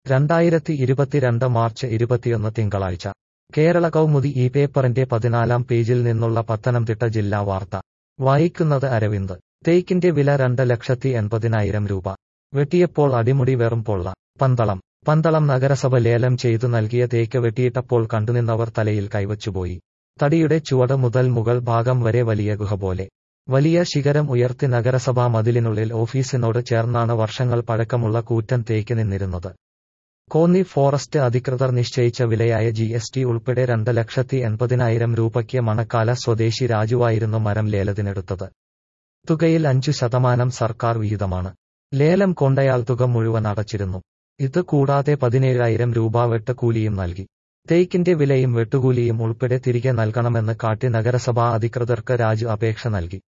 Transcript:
രണ്ടായിരത്തി ഇരുപത്തിരണ്ട് മാർച്ച് ഇരുപത്തിയൊന്ന് തിങ്കളാഴ്ച കേരള കൗമുദി ഈ പേപ്പറിന്റെ പതിനാലാം പേജിൽ നിന്നുള്ള പത്തനംതിട്ട ജില്ലാ വാർത്ത വായിക്കുന്നത് അരവിന്ദ് തേക്കിന്റെ വില രണ്ട് ലക്ഷത്തി എൺപതിനായിരം രൂപ വെട്ടിയപ്പോൾ അടിമുടി വെറും പൊള്ള പന്തളം പന്തളം നഗരസഭ ലേലം ചെയ്തു നൽകിയ തേക്ക് വെട്ടിയിട്ടപ്പോൾ കണ്ടുനിന്നവർ തലയിൽ കൈവച്ചുപോയി തടിയുടെ ചുവട് മുതൽ മുകൾ ഭാഗം വരെ വലിയ ഗുഹ പോലെ വലിയ ശിഖരം ഉയർത്തി നഗരസഭാ മതിലിനുള്ളിൽ ഓഫീസിനോട് ചേർന്നാണ് വർഷങ്ങൾ പഴക്കമുള്ള കൂറ്റൻ തേക്ക് നിന്നിരുന്നത് കോന്നി ഫോറസ്റ്റ് അധികൃതർ നിശ്ചയിച്ച വിലയായ ജി എസ് ടി ഉൾപ്പെടെ രണ്ട് ലക്ഷത്തി എൺപതിനായിരം രൂപയ്ക്ക് മണക്കാല സ്വദേശി രാജുവായിരുന്നു മരം ലേലത്തിനെടുത്തത് തുകയിൽ അഞ്ചു ശതമാനം സർക്കാർ വിഹിതമാണ് ലേലം കൊണ്ടയാൾ തുക മുഴുവൻ അടച്ചിരുന്നു ഇത് കൂടാതെ പതിനേഴായിരം രൂപ വെട്ടുകൂലിയും നൽകി തേക്കിന്റെ വിലയും വെട്ടുകൂലിയും ഉൾപ്പെടെ തിരികെ നൽകണമെന്ന് കാട്ടി നഗരസഭാ അധികൃതർക്ക് രാജു അപേക്ഷ നൽകി